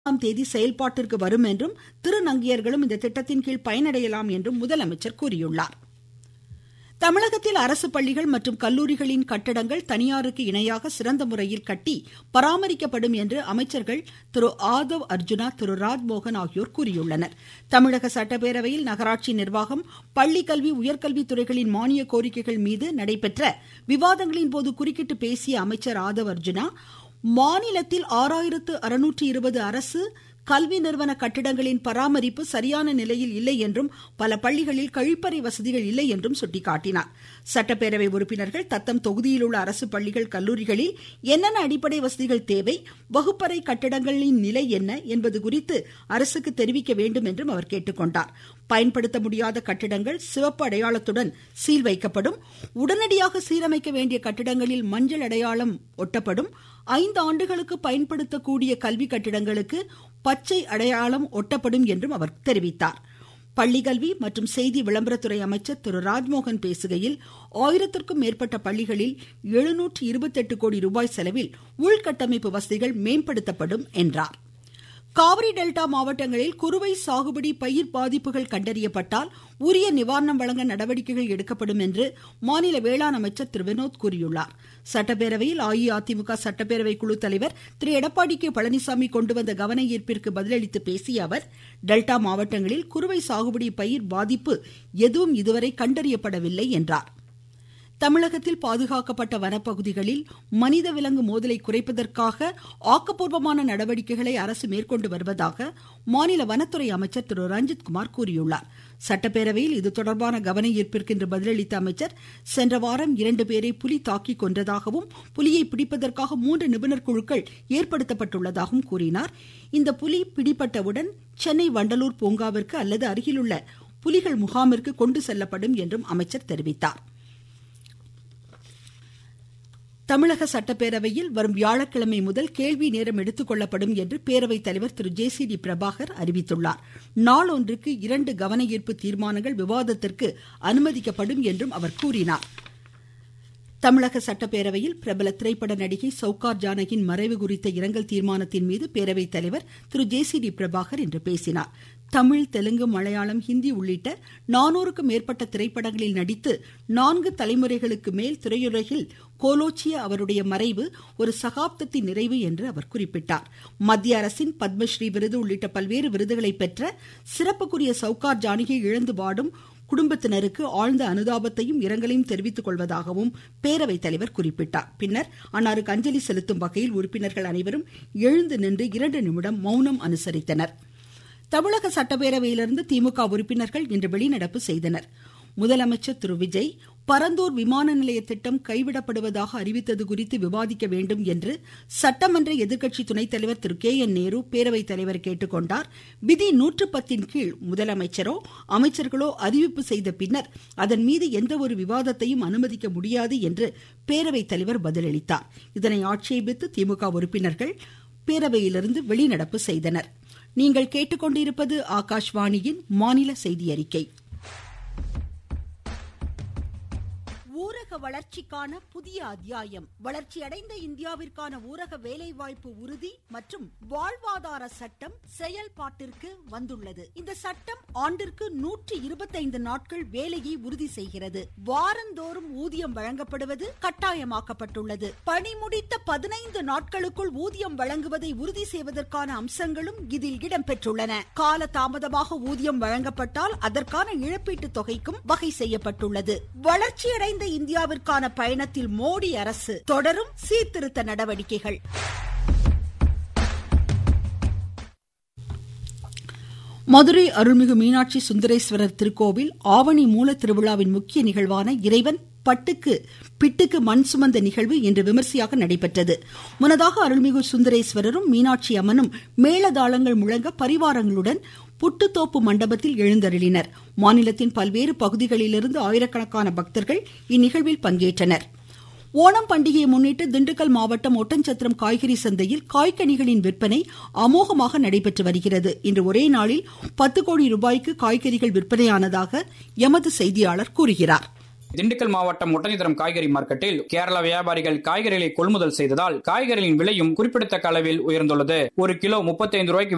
ஆம் தேதி செயல்பாட்டிற்கு வரும் என்றும் திருநங்கையர்களும் இந்த திட்டத்தின் கீழ் பயனடையலாம் என்றும் முதலமைச்சர் கூறியுள்ளார் தமிழகத்தில் அரசு பள்ளிகள் மற்றும் கல்லூரிகளின் கட்டடங்கள் தனியாருக்கு இணையாக சிறந்த முறையில் கட்டி பராமரிக்கப்படும் என்று அமைச்சர்கள் திரு ஆதவ் அர்ஜுனா திரு ராஜ்மோகன் ஆகியோர் கூறியுள்ளனர் தமிழக சட்டப்பேரவையில் நகராட்சி நிர்வாகம் பள்ளிக்கல்வி உயர்கல்வித்துறைகளின் மானிய கோரிக்கைகள் மீது நடைபெற்ற விவாதங்களின் போது குறுக்கிட்டு பேசிய அமைச்சர் ஆதவ் அர்ஜுனா மாநிலத்தில் ஆறாயிரத்து அறுநூற்று இருபது அரசு கல்வி நிறுவன கட்டிடங்களின் பராமரிப்பு சரியான நிலையில் இல்லை என்றும் பல பள்ளிகளில் கழிப்பறை வசதிகள் இல்லை என்றும் சுட்டிக்காட்டினார் சட்டப்பேரவை உறுப்பினர்கள் தத்தம் தொகுதியில் உள்ள அரசு பள்ளிகள் கல்லூரிகளில் என்னென்ன அடிப்படை வசதிகள் தேவை வகுப்பறை கட்டிடங்களின் நிலை என்ன என்பது குறித்து அரசுக்கு தெரிவிக்க வேண்டும் என்றும் அவர் கேட்டுக்கொண்டார் பயன்படுத்த முடியாத கட்டிடங்கள் சிவப்பு அடையாளத்துடன் சீல் வைக்கப்படும் உடனடியாக சீரமைக்க வேண்டிய கட்டிடங்களில் மஞ்சள் அடையாளம் ஒட்டப்படும் ஐந்து ஆண்டுகளுக்கு பயன்படுத்தக்கூடிய கல்வி கட்டிடங்களுக்கு பச்சை அடையாளம் ஒட்டப்படும் என்றும் அவர் தெரிவித்தார் பள்ளிக்கல்வி மற்றும் செய்தி விளம்பரத்துறை அமைச்சர் திரு ராஜ்மோகன் பேசுகையில் ஆயிரத்திற்கும் மேற்பட்ட பள்ளிகளில் எழுநூற்று இருபத்தெட்டு கோடி ரூபாய் செலவில் உள்கட்டமைப்பு வசதிகள் மேம்படுத்தப்படும் என்றார் காவிரி டெல்டா மாவட்டங்களில் குறுவை சாகுபடி பயிர் பாதிப்புகள் கண்டறியப்பட்டால் உரிய நிவாரணம் வழங்க நடவடிக்கைகள் எடுக்கப்படும் என்று மாநில வேளாண் அமைச்சர் திரு வினோத் கூறியுள்ளார் சட்டப்பேரவையில் அஇஅதிமுக சட்டப்பேரவை குழு தலைவர் திரு எடப்பாடி கே பழனிசாமி கொண்டு வந்த கவன ஈர்ப்பிற்கு பதிலளித்து பேசிய அவர் டெல்டா மாவட்டங்களில் குறுவை சாகுபடி பயிர் பாதிப்பு எதுவும் இதுவரை கண்டறியப்படவில்லை என்றார் தமிழகத்தில் பாதுகாக்கப்பட்ட வனப்பகுதிகளில் மனித விலங்கு மோதலை குறைப்பதற்காக ஆக்கப்பூர்வமான நடவடிக்கைகளை அரசு மேற்கொண்டு வருவதாக மாநில வனத்துறை அமைச்சர் திரு ரஞ்சித்குமார் கூறியுள்ளார் சட்டப்பேரவையில் இது தொடர்பான கவன ஈர்ப்பிற்கு இன்று பதிலளித்த அமைச்சர் சென்ற வாரம் இரண்டு பேரை புலி தாக்கி கொன்றதாகவும் புலியை பிடிப்பதற்காக மூன்று நிபுணர் குழுக்கள் ஏற்படுத்தப்பட்டுள்ளதாகவும் கூறினார் இந்த புலி பிடிபட்டவுடன் சென்னை வண்டலூர் பூங்காவிற்கு அல்லது அருகிலுள்ள புலிகள் முகாமிற்கு கொண்டு செல்லப்படும் என்றும் அமைச்சர் தெரிவித்தார் தமிழக சட்டப்பேரவையில் வரும் வியாழக்கிழமை முதல் கேள்வி நேரம் எடுத்துக்கொள்ளப்படும் என்று பேரவைத் தலைவர் Thiru J C D Prabhakar அறிவித்துள்ளார் நாளொன்றுக்கு இரண்டு கவன ஈர்ப்பு தீர்மானங்கள் விவாதத்திற்கு அனுமதிக்கப்படும் என்றும் அவர் கூறினார் தமிழக சட்டப்பேரவையில் பிரபல திரைப்பட நடிகை சவுகார் ஜானகியின் மறைவு குறித்த இரங்கல் தீர்மானத்தின் மீது பேரவைத் தலைவர் Thiru J C D Prabhakar இன்று பேசினார் தமிழ் தெலுங்கு மலையாளம் ஹிந்தி உள்ளிட்ட நானூறுக்கும் மேற்பட்ட திரைப்படங்களில் நடித்து நான்கு தலைமுறைகளுக்கு மேல் திரையுலகில் கோலோச்சிய அவருடைய மறைவு ஒரு சகாப்தத்தின் நிறைவு என்று அவர் குறிப்பிட்டார் மத்திய அரசின் பத்மஸ்ரீ விருது உள்ளிட்ட பல்வேறு விருதுகளை பெற்ற சிறப்புக்குரிய சவுகார் ஜானகியை இழந்து வாடும் குடும்பத்தினருக்கு ஆழ்ந்த அனுதாபத்தையும் இரங்கலையும் தெரிவித்துக் கொள்வதாகவும் பேரவைத் தலைவர் குறிப்பிட்டார் பின்னர் அன்னாருக்கு அஞ்சலி செலுத்தும் வகையில் உறுப்பினர்கள் அனைவரும் எழுந்து நின்று இரண்டு நிமிடம் மௌனம் அனுசரித்தனர் தமிழக சட்டப்பேரவையிலிருந்து திமுக உறுப்பினர்கள் இன்று வெளிநடப்பு செய்தனர் முதலமைச்சர் திரு விஜய் பரந்தூர் விமான நிலைய திட்டம் கைவிடப்படுவதாக அறிவித்தது குறித்து விவாதிக்க வேண்டும் என்று சட்டமன்ற எதிர்க்கட்சி துணைத் தலைவர் திரு கே என் நேரு பேரவைத் தலைவர் கேட்டுக்கொண்டார் விதி நூற்று பத்தின் கீழ் முதலமைச்சரோ அமைச்சர்களோ அறிவிப்பு செய்த பின்னர் அதன் மீது எந்த ஒரு விவாதத்தையும் அனுமதிக்க முடியாது என்று பேரவைத் தலைவர் பதிலளித்தார் இதனை ஆட்சேபித்து திமுக உறுப்பினர்கள் பேரவையிலிருந்து வெளிநடப்பு செய்தனர் நீங்கள் கேட்டுக்கொண்டிருப்பது ஆகாஷ்வாணியின் மாநில செய்தி அறிக்கை ஊரக வளர்ச்சிக்கான புதிய அத்தியாயம் வளர்ச்சியடைந்த இந்தியாவிற்கான ஊரக வேலைவாய்ப்பு உறுதி மற்றும் வாழ்வாதார சட்டம் செயல்பாட்டிற்கு வந்துள்ளது இந்த சட்டம் ஆண்டிற்கு நூற்றி இருபத்தைந்து நாட்கள் வேலையை உறுதி செய்கிறது வாரந்தோறும் ஊதியம் வழங்கப்படுவது கட்டாயமாக்கப்பட்டுள்ளது பணி முடித்த பதினைந்து நாட்களுக்குள் ஊதியம் வழங்குவதை உறுதி செய்வதற்கான அம்சங்களும் இதில் இடம்பெற்றுள்ளன கால தாமதமாக ஊதியம் வழங்கப்பட்டால் அதற்கான இழப்பீட்டு தொகைக்கும் வகை செய்யப்பட்டுள்ளது வளர்ச்சியடைந்த இந்தியாவிற்கான பயணத்தில் மோடி அரசு தொடரும் சீர்திருத்த நடவடிக்கைகள் மதுரை அருள்மிகு மீனாட்சி சுந்தரேஸ்வரர் திருக்கோவில் ஆவணி மூல திருவிழாவின் முக்கிய நிகழ்வான இறைவன் பட்டுக்கு பிட்டுக்கு மண் சுமந்த நிகழ்வு இன்று விமர்சையாக நடைபெற்றது முன்னதாக அருள்மிகு சுந்தரேஸ்வரரும் மீனாட்சி அம்மனும் மேளதாளங்கள் முழங்க பரிவாரங்களுடன் புட்டுத்தோப்பு மண்டபத்தில் எழுந்தருளினர் மாநிலத்தின் பல்வேறு பகுதிகளிலிருந்து ஆயிரக்கணக்கான பக்தர்கள் இந்நிகழ்வில் பங்கேற்றனர் ஓணம் பண்டிகையை முன்னிட்டு திண்டுக்கல் மாவட்டம் ஒட்டஞ்சத்திரம் காய்கறி சந்தையில் காய்கனிகளின் விற்பனை அமோகமாக நடைபெற்று வருகிறது இன்று ஒரே நாளில் பத்து கோடி ரூபாய்க்கு காய்கறிகள் விற்பனையானதாக எமது செய்தியாளர் கூறுகிறார் திண்டுக்கல் மாவட்டம் ஒட்டஞ்சித்திரம் காய்கறி மார்க்கெட்டில் கேரள வியாபாரிகள் காய்கறிகளை கொள்முதல் செய்ததால் காய்கறிகளின் விலையும் குறிப்பிடத்தக்க அளவில் உயர்ந்துள்ளது ஒரு கிலோ முப்பத்தைந்து ரூபாய்க்கு